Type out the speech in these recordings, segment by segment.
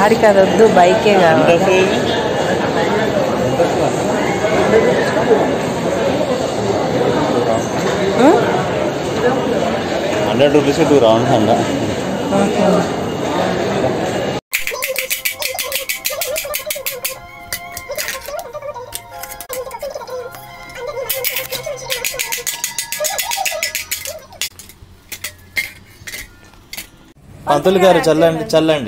ఆడికి అది వద్దు బైకే కావాలి ఉం? హండ్రెడ్ రూపీస్ టూ రౌండ్స్ అంట పంతులు గారు చల్లండి చల్లండి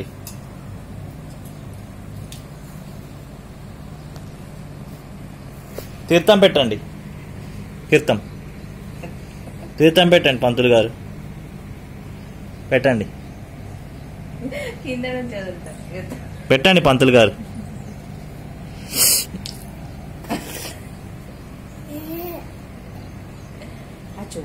తీర్థం పెట్టండి తీర్థం తీర్థం పెట్టండి పంతులు గారు పెట్టండి కింద నుంచి వదులుతా. పెట్టండి పంతులు గారు అచ్చు.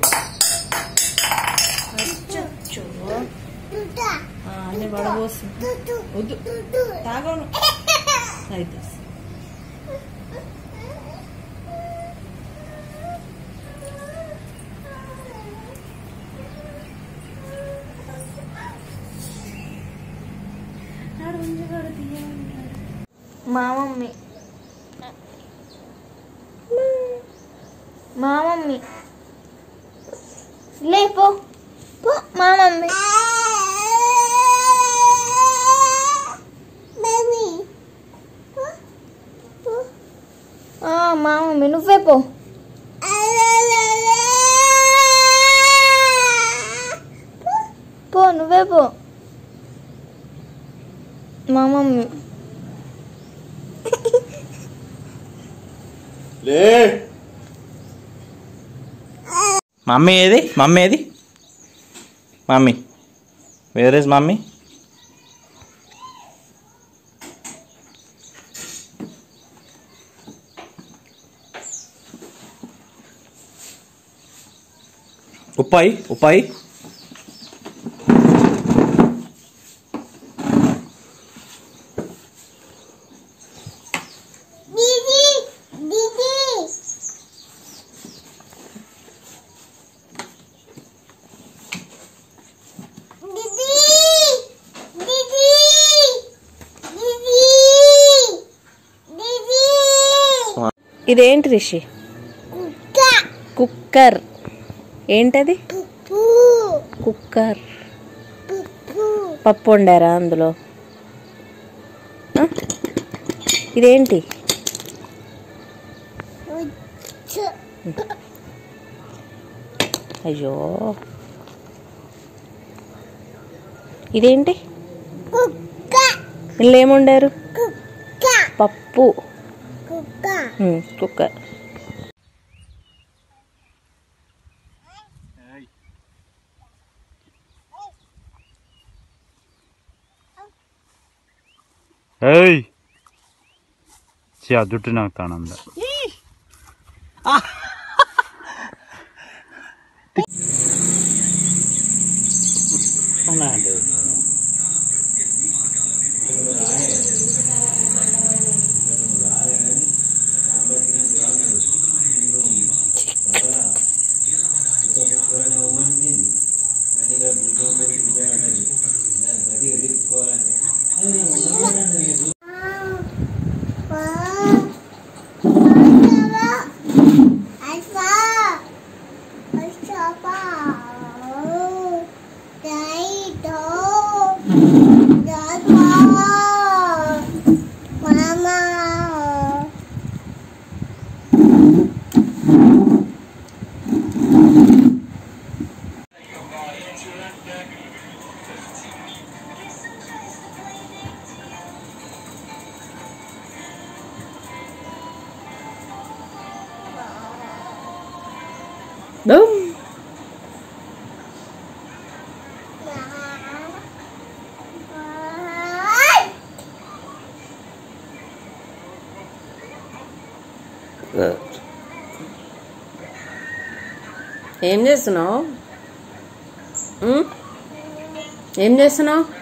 అచ్చచ్చో. ఆ, అన్ని పడబోసి వద్దు తాగను అయితే మా మమ్మీ మా మమ్మీ లే పో పో మా మమ్మీ ఆ, మా మమ్మీ నువ్వే పో పో నువ్వే పో మా మమ్మీ మమ్మీ ఏది మమ్మీ ఏది మమ్మీ వేర్ ఇస్ మమ్మీ ఉప్పాయి ఉప్పాయి దీదీ దీదీ దీదీ దీదీ దీదీ దీదీ ఇదేంటి రిషి కుక్క కుక్కర్ ఏంటది పుప్పు కుక్కర్ పుప్పు పప్పు వండారా అందులో ఆ? ఇదేంటి ఉచ్చు అయ్యో ఇదేంటి కుక్క వీళ్ళు ఏముండారు కుక్క పప్పు కుక్క ఉమ్, కుక్కర్ ಏಯ್ ಚಿ ದುಡ್ಡು ನಾಗ್ತಾನಂದ అన్నా అంటే Mama. బూమ్. ఏం చేస్తున్నావు ఉమ్? ఏం చేస్తున్నావు